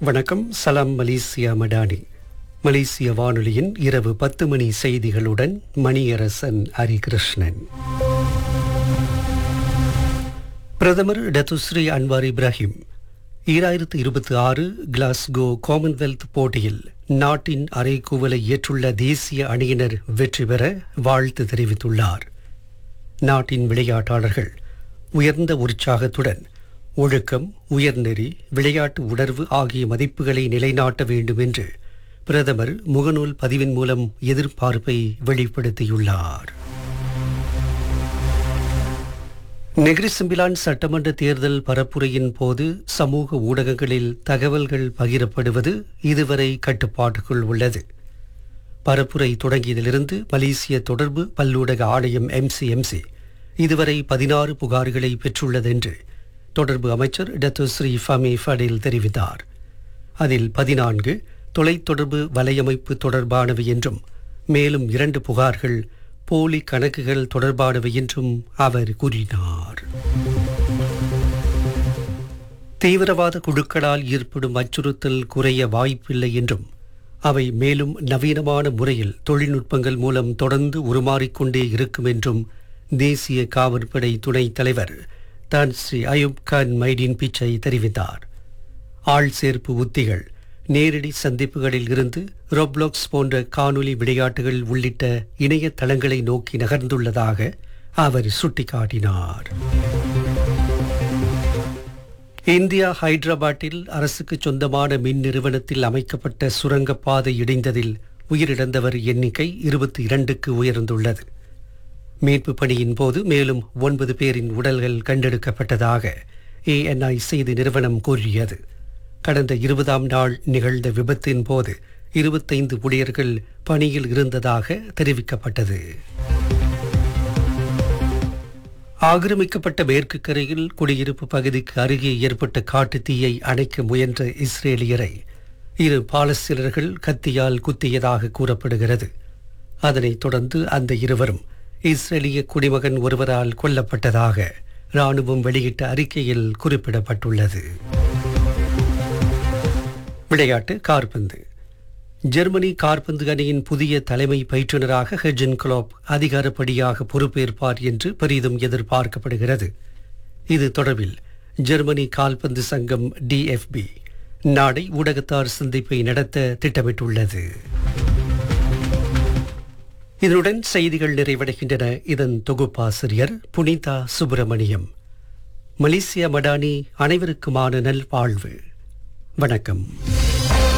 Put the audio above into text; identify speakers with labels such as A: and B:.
A: வணக்கம் சலாம் மலேசியா மடானி மலேசிய வானொலியின் இரவு பத்து மணி செய்திகளுடன் மணியரசன் ஹரிகிருஷ்ணன் பிரதமர் டத்துஸ்ரீ அன்வார் இப்ராஹிம் ஈராயிரத்து இருபத்தி ஆறு கிளாஸ்கோ காமன்வெல்த் போட்டியில் நாட்டின் அரைக்கூவலை ஏற்றுள்ள தேசிய அணியினர் வெற்றி பெற வாழ்த்து தெரிவித்துள்ளார் நாட்டின் விளையாட்டாளர்கள் உயர்ந்த உற்சாகத்துடன் ஒழுக்கம் உயர்நெறி விளையாட்டு உணர்வு ஆகிய மதிப்புகளை நிலைநாட்ட வேண்டும் என்று பிரதமர் முகநூல் பதிவின் மூலம் எதிர்பார்ப்பை வெளிப்படுத்தியுள்ளார் நெகிரி சிம்பிலான் சட்டமன்ற தேர்தல் பரப்புரையின் போது சமூக ஊடகங்களில் தகவல்கள் பகிரப்படுவது இதுவரை கட்டுப்பாட்டுக்குள் உள்ளது பரப்புரை தொடங்கியதிலிருந்து மலேசிய தொடர்பு பல்லூடக ஆணையம் எம்சிஎம்சி இதுவரை பதினாறு புகார்களை பெற்றுள்ளது என்று தொடர்பு அமைச்சர் டத்துஸ்ரீ ஃபமி ஃபடில் தெரிவித்தார் அதில் பதினான்கு தொலைத்தொடர்பு வலையமைப்பு தொடர்பானவை என்றும் மேலும் இரண்டு புகார்கள் போலி கணக்குகள் தொடர்பானவை என்றும் அவர் கூறினார் தீவிரவாத குழுக்களால் ஏற்படும் அச்சுறுத்தல் குறைய வாய்ப்பில்லை என்றும் அவை மேலும் நவீனமான முறையில் தொழில்நுட்பங்கள் மூலம் தொடர்ந்து உருமாறிக்கொண்டே இருக்கும் என்றும் தேசிய காவற்படை துணைத் தலைவர் தான் ஸ்ரீ அயூப் கான் மைடின் பிச்சை தெரிவித்தார் ஆள் சேர்ப்பு உத்திகள் நேரடி சந்திப்புகளில் இருந்து ரொப்ளாக்ஸ் போன்ற காணொலி விளையாட்டுகள் உள்ளிட்ட இணைய தளங்களை நோக்கி நகர்ந்துள்ளதாக அவர் சுட்டிக்காட்டினார் இந்தியா ஹைதராபாத்தில் அரசுக்கு சொந்தமான மின் நிறுவனத்தில் அமைக்கப்பட்ட சுரங்கப்பாதை இடிந்ததில் உயிரிழந்தவர் எண்ணிக்கை இருபத்தி இரண்டுக்கு உயர்ந்துள்ளது மீட்பு பணியின் போது மேலும் ஒன்பது பேரின் உடல்கள் கண்டெடுக்கப்பட்டதாக ஏஎன்ஐ செய்தி நிறுவனம் கூறியது கடந்த இருபதாம் நாள் நிகழ்ந்த விபத்தின் போது இருபத்தைந்து ஊழியர்கள் பணியில் இருந்ததாக தெரிவிக்கப்பட்டது ஆக்கிரமிக்கப்பட்ட மேற்கு கரையில் குடியிருப்பு பகுதிக்கு அருகே ஏற்பட்ட காட்டுத் தீயை அணைக்க முயன்ற இஸ்ரேலியரை இரு பாலஸ்தீனர்கள் கத்தியால் குத்தியதாக கூறப்படுகிறது அதனைத் தொடர்ந்து அந்த இருவரும் இஸ்ரேலிய குடிமகன் ஒருவரால் கொல்லப்பட்டதாக ராணுவம் வெளியிட்ட அறிக்கையில் குறிப்பிடப்பட்டுள்ளது விளையாட்டு கார்பந்து ஜெர்மனி கார்பந்து அணியின் புதிய தலைமை பயிற்றுநராக ஹெஜன் குளோப் அதிகாரப்படியாக பொறுப்பேற்பார் என்று பெரிதும் எதிர்பார்க்கப்படுகிறது இது தொடர்பில் ஜெர்மனி கால்பந்து சங்கம் டிஎஃப்பி நாளை ஊடகத்தார் சந்திப்பை நடத்த திட்டமிட்டுள்ளது இதனுடன் செய்திகள் நிறைவடைகின்றன இதன் தொகுப்பாசிரியர் புனிதா சுப்பிரமணியம் மலேசிய மடானி அனைவருக்குமான நல்வாழ்வு வணக்கம்